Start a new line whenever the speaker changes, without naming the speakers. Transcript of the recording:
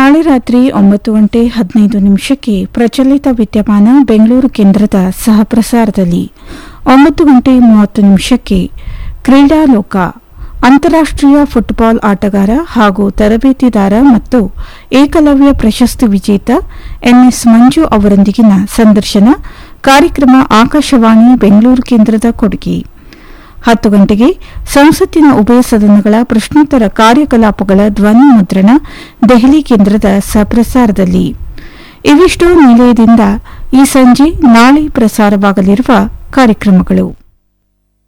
ನಾಳೆ ರಾತ್ರಿ ಒಂಬತ್ತು ಗಂಟೆ ಹದಿನೈದು ನಿಮಿಷಕ್ಕೆ ಪ್ರಚಲಿತ ವಿದ್ಯಮಾನ ಬೆಂಗಳೂರು ಕೇಂದ್ರದ ಸಹ ಪ್ರಸಾರದಲ್ಲಿ ಒಂಬತ್ತು ಗಂಟೆ ಮೂವತ್ತು ನಿಮಿಷಕ್ಕೆ ಕ್ರೀಡಾಲೋಕ ಅಂತಾರಾಷ್ಟ್ರೀಯ ಫುಟ್ಬಾಲ್ ಆಟಗಾರ ಹಾಗೂ ತರಬೇತಿದಾರ ಮತ್ತು ಏಕಲವ್ಯ ಪ್ರಶಸ್ತಿ ವಿಜೇತ ಎನ್ಎಸ್ ಮಂಜು ಅವರೊಂದಿಗಿನ ಸಂದರ್ಶನ ಕಾರ್ಯಕ್ರಮ ಆಕಾಶವಾಣಿ ಬೆಂಗಳೂರು ಕೇಂದ್ರದ ಕೊಡುಗೆ ಹತ್ತು ಗಂಟೆಗೆ ಸಂಸತ್ತಿನ ಉಭಯ ಸದನಗಳ ಪ್ರಶ್ನೋತ್ತರ ಕಾರ್ಯಕಲಾಪಗಳ ಧ್ವನಿ ಮುದ್ರಣ ದೆಹಲಿ ಕೇಂದ್ರದ ಸಪ್ರಸಾರದಲ್ಲಿ ಇವಿಷ್ಟು ನಿಲಯದಿಂದ ಈ ಸಂಜೆ ನಾಳೆ ಪ್ರಸಾರವಾಗಲಿರುವ ಕಾರ್ಯಕ್ರಮಗಳು